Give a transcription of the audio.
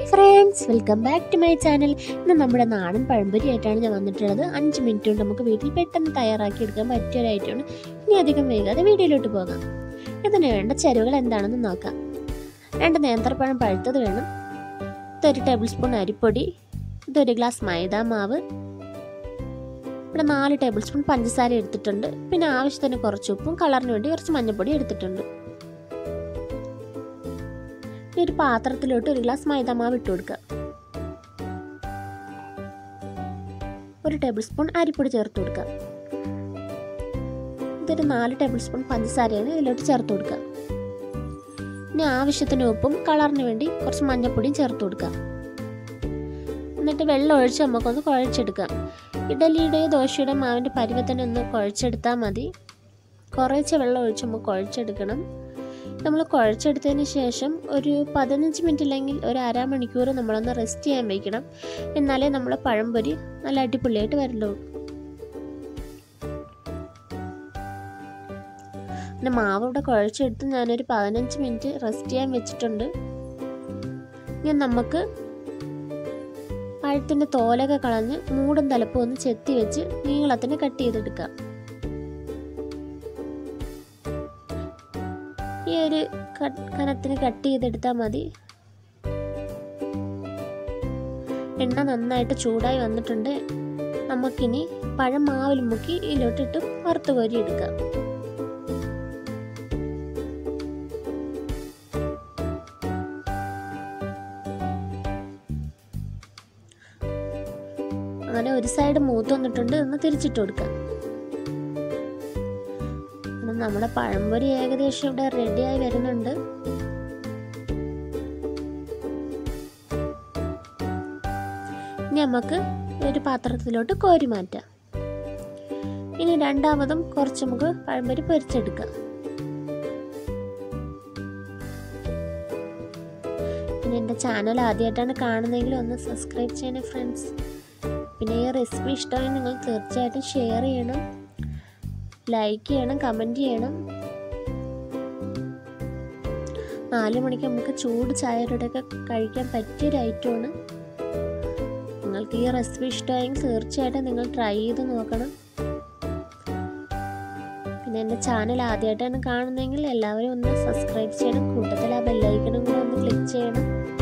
friends welcome back to my channel ഇന്ന് നമ്മുടെ നാടൻ പഴംപൊരി ആയിട്ടാണ് ഞാൻ വന്നിട്ടുള്ളത് അഞ്ച് മിനിറ്റ് കൊണ്ട് നമുക്ക് വീട്ടിൽ പെട്ടെന്ന് തയ്യാറാക്കി എടുക്കാൻ പറ്റിയ ഒരു ഐറ്റമാണ് ഇനി അധികം വൈകാതെ വീഡിയോയിലോട്ട് പോകാം ഇതിന് വേണ്ട ചേരുവകൾ എന്താണെന്ന് നോക്കാം രണ്ട് നേന്ത്രപ്പഴം പഴുത്തത് വേണം ഇതൊരു ടേബിൾ സ്പൂൺ അരിപ്പൊടി ഇതൊരു ഗ്ലാസ് മൈദാ മാവ് ഇവിടെ നാല് ടേബിൾ സ്പൂൺ പഞ്ചസാര എടുത്തിട്ടുണ്ട് പിന്നെ ആവശ്യത്തിന് കുറച്ച് ഉപ്പും കളറിന് വേണ്ടി കുറച്ച് മഞ്ഞൾപ്പൊടി എടുത്തിട്ടുണ്ട് ഇനി ഒരു പാത്രത്തിലോട്ട് ഒരു ഗ്ലാസ് മൈദാമാവ് ഇട്ട് കൊടുക്കുക ഒരു ടേബിൾ സ്പൂൺ അരിപ്പൊടി ചേർത്ത് കൊടുക്കുക ഇതൊരു നാല് ടേബിൾ സ്പൂൺ പഞ്ചസാരയാണ് ഇതിലോട്ട് ചേർത്ത് കൊടുക്കുക ഇനി ആവശ്യത്തിന് ഉപ്പും കളറിന് വേണ്ടി കുറച്ച് മഞ്ഞൾപ്പൊടിയും ചേർത്ത് കൊടുക്കുക എന്നിട്ട് വെള്ളം ഒഴിച്ച് നമുക്കൊന്ന് കുഴച്ചെടുക്കാം ഇഡലിയുടെ ദോശയുടെ മാവിൻ്റെ പരുവത്തിന് ഒന്ന് കുഴച്ചെടുത്താൽ മതി കുറേശ്ശെ വെള്ളം ഒഴിച്ച് നമുക്ക് കുഴച്ചെടുക്കണം നമ്മൾ കുഴച്ചെടുത്തതിന് ശേഷം ഒരു പതിനഞ്ച് മിനിറ്റ് അല്ലെങ്കിൽ ഒരു അരമണിക്കൂർ നമ്മളൊന്ന് റെസ്റ്റ് ചെയ്യാൻ വയ്ക്കണം എന്നാലേ നമ്മൾ പഴംപൊരി നല്ല അടിപൊളിയായിട്ട് വരുള്ളൂ പിന്നെ മാവ് ഇവിടെ കുഴച്ചെടുത്ത് ഞാനൊരു പതിനഞ്ച് മിനിറ്റ് റെസ്റ്റ് ചെയ്യാൻ വെച്ചിട്ടുണ്ട് ഇനി നമുക്ക് പഴത്തിൻ്റെ തോലൊക്കെ കളഞ്ഞ് മൂടും തലപ്പും ഒന്ന് ചെത്തി വെച്ച് നീളത്തിന് കട്ട് ചെയ്തെടുക്കാം ഈ ഒരു കനത്തിന് കട്ട് ചെയ്തെടുത്താൽ മതി എണ്ണ നന്നായിട്ട് ചൂടായി വന്നിട്ടുണ്ട് നമുക്കിനി പഴം മാവിൽ മുക്കി ഇതിലോട്ടിട്ട് വറുത്ത് കോരി എടുക്കാം അങ്ങനെ ഒരു സൈഡ് മൂത്ത് വന്നിട്ടുണ്ട് ഒന്ന് തിരിച്ചിട്ട് കൊടുക്കാം നമ്മുടെ പഴംപൊരി ഏകദേശം ഇവിടെ റെഡിയായി വരുന്നുണ്ട് ഇനി നമുക്ക് ഒരു പാത്രത്തിലോട്ട് കോരി മാറ്റാം ഇനി രണ്ടാമതും കുറച്ച് നമുക്ക് പഴംപൊരി പൊരിച്ചെടുക്കാം പിന്നെ എൻ്റെ ചാനൽ ആദ്യമായിട്ടാണ് കാണുന്നതെങ്കിൽ ഒന്ന് സബ്സ്ക്രൈബ് ചെയ്യണേ ഫ്രണ്ട്സ് പിന്നെ ഈ റെസിപ്പി ഇഷ്ടമായി നിങ്ങൾ തീർച്ചയായിട്ടും ഷെയർ ചെയ്യണം ലൈക്ക് ചെയ്യണം കമൻറ്റ് ചെയ്യണം നാല് മണിക്ക് നമുക്ക് ചൂട് ചായയോടെയൊക്കെ കഴിക്കാൻ പറ്റിയൊരു ഐറ്റമാണ് നിങ്ങൾക്ക് ഈ റെസിപ്പി ഇഷ്ടമായെങ്കിൽ തീർച്ചയായിട്ടും നിങ്ങൾ ട്രൈ ചെയ്ത് നോക്കണം പിന്നെ എൻ്റെ ചാനൽ ആദ്യമായിട്ടാണ് കാണുന്നതെങ്കിൽ എല്ലാവരും ഒന്ന് സബ്സ്ക്രൈബ് ചെയ്യണം കൂട്ടത്തിൽ ആ ബെല്ലൈക്കണും കൂടെ ഒന്ന് ക്ലിക്ക് ചെയ്യണം